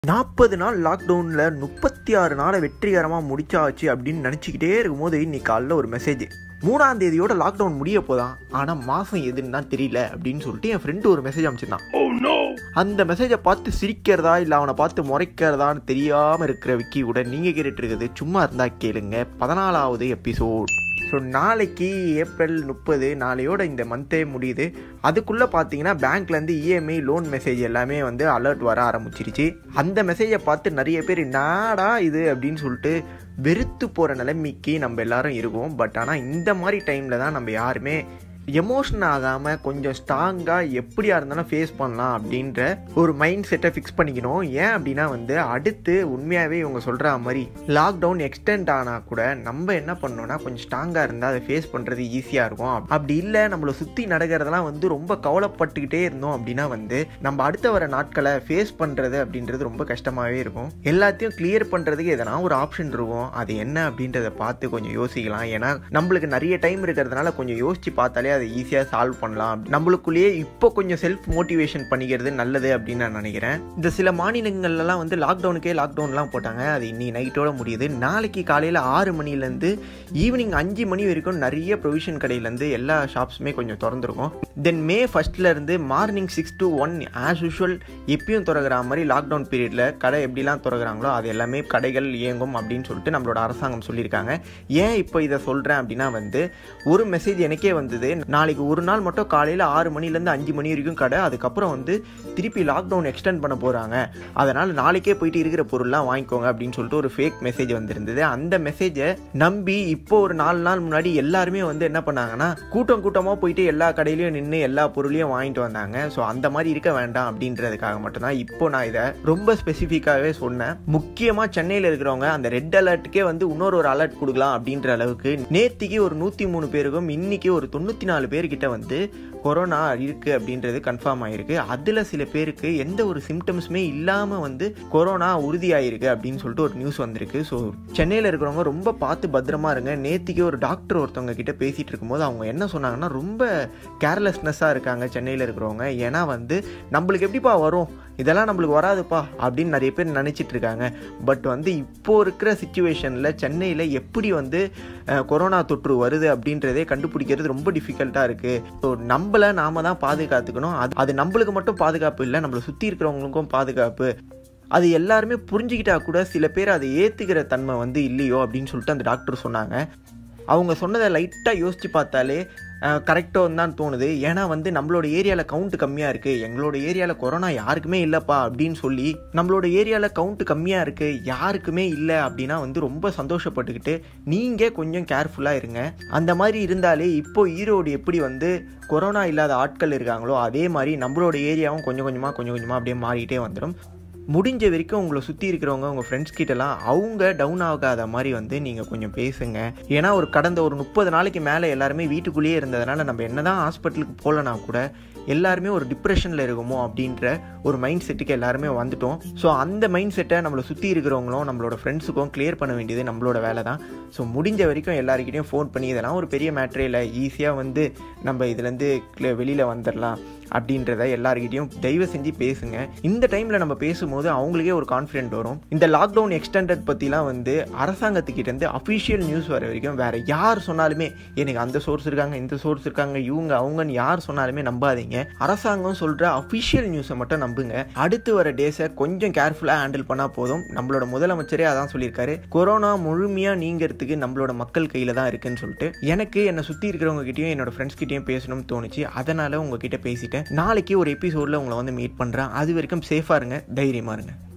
நாற்பது நாள் லாக்டவுனில் முப்பத்தி ஆறு நாளை வெற்றிகரமாக முடிச்சாச்சு அப்படின்னு நினச்சிக்கிட்டே இருக்கும்போது இன்னைக்கு காலைல ஒரு மெசேஜ் மூணாம் தேதியோட லாக்டவுன் முடிய போதான் ஆனால் மாதம் எதுன்னு தான் தெரியல அப்படின்னு சொல்லிட்டு என் ஃப்ரெண்டு ஒரு மெசேஜ் அனுப்பிச்சிருந்தான் அந்த மெசேஜை பார்த்து சிரிக்கிறதா இல்லை அவனை பார்த்து முறைக்கிறதான்னு தெரியாமல் இருக்கிற விக்கி கூட நீங்கள் கேட்டுட்டு இருக்குது சும்மா இருந்தால் கேளுங்க பதினாலாவது எபிசோட் ஸோ நாளைக்கு ஏப்ரல் முப்பது நாளையோட இந்த மந்த்தே முடியுது அதுக்குள்ளே பார்த்தீங்கன்னா பேங்க்லேருந்து இஎம்ஐ லோன் மெசேஜ் எல்லாமே வந்து அலர்ட் வர ஆரம்பிச்சிருச்சு அந்த மெசேஜை பார்த்து நிறைய பேர் நாடா இது அப்படின்னு சொல்லிட்டு வெறுத்து போகிற நிலைமைக்கு நம்ம எல்லாரும் இருக்கோம் பட் ஆனால் இந்த மாதிரி டைமில் தான் நம்ம யாருமே எமோஷன் ஆகாமல் கொஞ்சம் ஸ்ட்ராங்காக எப்படியா இருந்தாலும் ஃபேஸ் பண்ணலாம் அப்படின்ற ஒரு மைண்ட் செட்டை ஃபிக்ஸ் பண்ணிக்கணும் ஏன் அப்படின்னா வந்து அடுத்து உண்மையாகவே இவங்க சொல்கிற மாதிரி லாக்டவுன் எக்ஸ்டெண்ட் ஆனால் கூட நம்ம என்ன பண்ணோம்னா கொஞ்சம் ஸ்ட்ராங்காக இருந்தால் அதை ஃபேஸ் பண்ணுறது ஈஸியாக இருக்கும் அப்படி இல்லை நம்மளை சுற்றி நடக்கிறதெல்லாம் வந்து ரொம்ப கவலைப்பட்டுக்கிட்டே இருந்தோம் அப்படின்னா வந்து நம்ம அடுத்த வர நாட்களை ஃபேஸ் பண்ணுறது அப்படின்றது ரொம்ப கஷ்டமாகவே இருக்கும் எல்லாத்தையும் கிளியர் பண்ணுறதுக்கு எதனா ஒரு ஆப்ஷன் இருக்கும் அது என்ன அப்படின்றத பார்த்து கொஞ்சம் யோசிக்கலாம் ஏன்னா நம்மளுக்கு நிறைய டைம் இருக்கிறதுனால கொஞ்சம் யோசிச்சு பார்த்தாலே அதை ஈஸியாக சால்வ் பண்ணலாம் நம்மளுக்குள்ளேயே இப்போ கொஞ்சம் செல்ஃப் மோட்டிவேஷன் பண்ணிக்கிறது நல்லது அப்படின்னு நான் நினைக்கிறேன் இந்த சில மாநிலங்கள்லாம் வந்து லாக்டவுனுக்கே லாக்டவுன்லாம் போட்டாங்க அது இன்னைக்கு நைட்டோட முடியுது நாளைக்கு காலையில் ஆறு மணிலேருந்து ஈவினிங் அஞ்சு மணி வரைக்கும் நிறைய ப்ரொவிஷன் கடையிலேருந்து எல்லா ஷாப்ஸுமே கொஞ்சம் திறந்துருக்கும் தென் மே ஃபஸ்ட்லேருந்து morning six to one as usual எப்பயும் திறக்கிற மாதிரி லாக்டவுன் பீரியடில் கடை எப்படிலாம் திறக்கிறாங்களோ அது எல்லாமே கடைகள் இயங்கும் அப்படின்னு சொல்லிட்டு நம்மளோட அரசாங்கம் சொல்லியிருக்காங்க ஏன் இப்போ இதை சொல்கிறேன் அப்படின்னா வந்து ஒரு மெசேஜ் எனக்கே வந்தது நாளைக்கு ஒரு நாள் மட்டும் காலையில் ஆறு மணிலேருந்து அஞ்சு மணி வரைக்கும் கடை அதுக்கப்புறம் வந்து திருப்பி லாக்டவுன் எக்ஸ்டெண்ட் பண்ண போகிறாங்க அதனால் நாளைக்கே போயிட்டு இருக்கிற பொருள்லாம் வாங்கிக்கோங்க அப்படின்னு சொல்லிட்டு ஒரு ஃபேக் மெசேஜ் வந்திருந்தது அந்த மெசேஜை நம்பி இப்போ ஒரு நாலு நாள் முன்னாடி எல்லாருமே வந்து என்ன பண்ணாங்கன்னா கூட்டம் கூட்டமாக போயிட்டு எல்லா கடையிலையும் நின்று எல்லா பொருளையும் வாங்கிட்டு வந்தாங்க ஸோ அந்த மாதிரி இருக்க வேண்டாம் அப்படின்றதுக்காக மட்டும்தான் இப்போ நான் இதை ரொம்ப ஸ்பெசிஃபிக்காகவே சொன்னேன் முக்கியமாக சென்னையில் இருக்கிறவங்க அந்த ரெட் அலர்ட்டுக்கே வந்து இன்னொரு ஒரு அலர்ட் கொடுக்கலாம் அப்படின்ற அளவுக்கு நேத்திக்கு ஒரு நூற்றி மூணு பேருக்கும் இன்னைக்கு ஒரு தொண்ணூற்றி நாலு பேர்கிட்ட வந்து கொரோனா இருக்குது அப்படின்றது கன்ஃபார்ம் ஆகிருக்கு அதில் சில பேருக்கு எந்த ஒரு சிம்டம்ஸுமே இல்லாமல் வந்து கொரோனா உறுதியாயிருக்கு அப்படின்னு சொல்லிட்டு ஒரு நியூஸ் வந்திருக்கு ஸோ சென்னையில் இருக்கிறவங்க ரொம்ப பார்த்து பத்திரமா இருங்க நேத்திக்கு ஒரு டாக்டர் ஒருத்தவங்க கிட்ட பேசிகிட்டு இருக்கும்போது அவங்க என்ன சொன்னாங்கன்னா ரொம்ப கேர்லெஸ்னஸாக இருக்காங்க சென்னையில் இருக்கிறவங்க ஏன்னா வந்து நம்மளுக்கு எப்படிப்பா வரும் இதெல்லாம் நம்மளுக்கு வராதுப்பா அப்படின்னு நிறைய பேர் நினச்சிட்டு இருக்காங்க பட் வந்து இப்போ இருக்கிற சுச்சுவேஷனில் சென்னையில் எப்படி வந்து கொரோனா தொற்று வருது அப்படின்றதே கண்டுபிடிக்கிறது ரொம்ப டிஃபிகல்ட்டாக இருக்குது ஸோ நம்மளை நாம தான் பாதுகாத்துக்கணும் அது அது நம்மளுக்கு மட்டும் பாதுகாப்பு இல்லை நம்மளை சுற்றி இருக்கிறவங்களுக்கும் பாதுகாப்பு அது எல்லாருமே புரிஞ்சுக்கிட்டா கூட சில பேர் அதை ஏற்றுக்கிற தன்மை வந்து இல்லையோ அப்படின்னு சொல்லிட்டு அந்த டாக்டர் சொன்னாங்க அவங்க சொன்னதை லைட்டாக யோசித்து பார்த்தாலே கரெக்டாக தான் தோணுது ஏன்னா வந்து நம்மளோட ஏரியாவில் கவுண்ட் கம்மியாக இருக்குது எங்களோட ஏரியாவில் கொரோனா யாருக்குமே இல்லைப்பா அப்படின்னு சொல்லி நம்மளோட ஏரியாவில் கவுண்ட் கம்மியாக இருக்குது யாருக்குமே இல்லை அப்படின்னா வந்து ரொம்ப சந்தோஷப்பட்டுக்கிட்டு நீங்கள் கொஞ்சம் கேர்ஃபுல்லாக இருங்க அந்த மாதிரி இருந்தாலே இப்போ ஈரோடு எப்படி வந்து கொரோனா இல்லாத ஆட்கள் இருக்காங்களோ அதே மாதிரி நம்மளோட ஏரியாவும் கொஞ்சம் கொஞ்சமாக கொஞ்சம் கொஞ்சமாக அப்படியே மாறிக்கிட்டே வந்துடும் முடிஞ்ச வரைக்கும் உங்களை சுற்றி இருக்கிறவங்க உங்கள் ஃப்ரெண்ட்ஸ் கிட்டலாம் அவங்க டவுன் ஆகாத மாதிரி வந்து நீங்கள் கொஞ்சம் பேசுங்க ஏன்னா ஒரு கடந்த ஒரு முப்பது நாளைக்கு மேலே எல்லாருமே வீட்டுக்குள்ளேயே இருந்ததுனால நம்ம என்ன தான் ஹாஸ்பிட்டலுக்கு போகலனா கூட எல்லாருமே ஒரு டிப்ரெஷனில் இருக்குமோ அப்படின்ற ஒரு மைண்ட் செட்டுக்கு எல்லாருமே வந்துட்டோம் ஸோ அந்த மைண்ட் செட்டை நம்மளை சுற்றி இருக்கிறவங்களும் நம்மளோட ஃப்ரெண்ட்ஸுக்கும் கிளியர் பண்ண வேண்டியது நம்மளோட வேலை தான் ஸோ முடிஞ்ச வரைக்கும் எல்லாருக்கிட்டையும் ஃபோன் பண்ணி இதெல்லாம் ஒரு பெரிய மேட்ரே இல்லை ஈஸியாக வந்து நம்ம இதுலேருந்து வெளியில் வந்துடலாம் அப்படின்றத எல்லாருக்கிட்டையும் தயவு செஞ்சு பேசுங்க இந்த டைமில் நம்ம பேசும்போது அவங்களுக்கே ஒரு கான்ஃபிடென்ட் வரும் இந்த லாக்டவுன் எக்ஸ்டெண்டட் பற்றிலாம் வந்து அரசாங்கத்துக்கிட்டேருந்து அஃபிஷியல் நியூஸ் வர வரைக்கும் வேறு யார் சொன்னாலுமே எனக்கு அந்த சோர்ஸ் இருக்காங்க இந்த சோர்ஸ் இருக்காங்க இவங்க அவங்கன்னு யார் சொன்னாலுமே நம்பாதீங்க அரசாங்கம் சொல்கிற அஃபிஷியல் நியூஸை மட்டும் நம்புங்க அடுத்து வர டேஸை கொஞ்சம் கேர்ஃபுல்லாக ஹேண்டில் பண்ணால் போதும் நம்மளோட முதலமைச்சரே அதான் சொல்லியிருக்காரு கொரோனா முழுமையாக நீங்கிறதுக்கு நம்மளோட மக்கள் கையில் தான் இருக்குன்னு சொல்லிட்டு எனக்கு என்னை சுற்றி இருக்கிறவங்க கிட்டேயும் என்னோட ஃப்ரெண்ட்ஸ் கிட்டேயும் பேசணும்னு தோணுச்சு அதனால் உங்ககிட்ட பேசிட்டேன் நாளைக்கு ஒரு எபிசோடில் உங்களை வந்து மீட் பண்ணுறேன் அது வரைக்கும் சேஃபாக இருங்க தைரியமாக இருங்க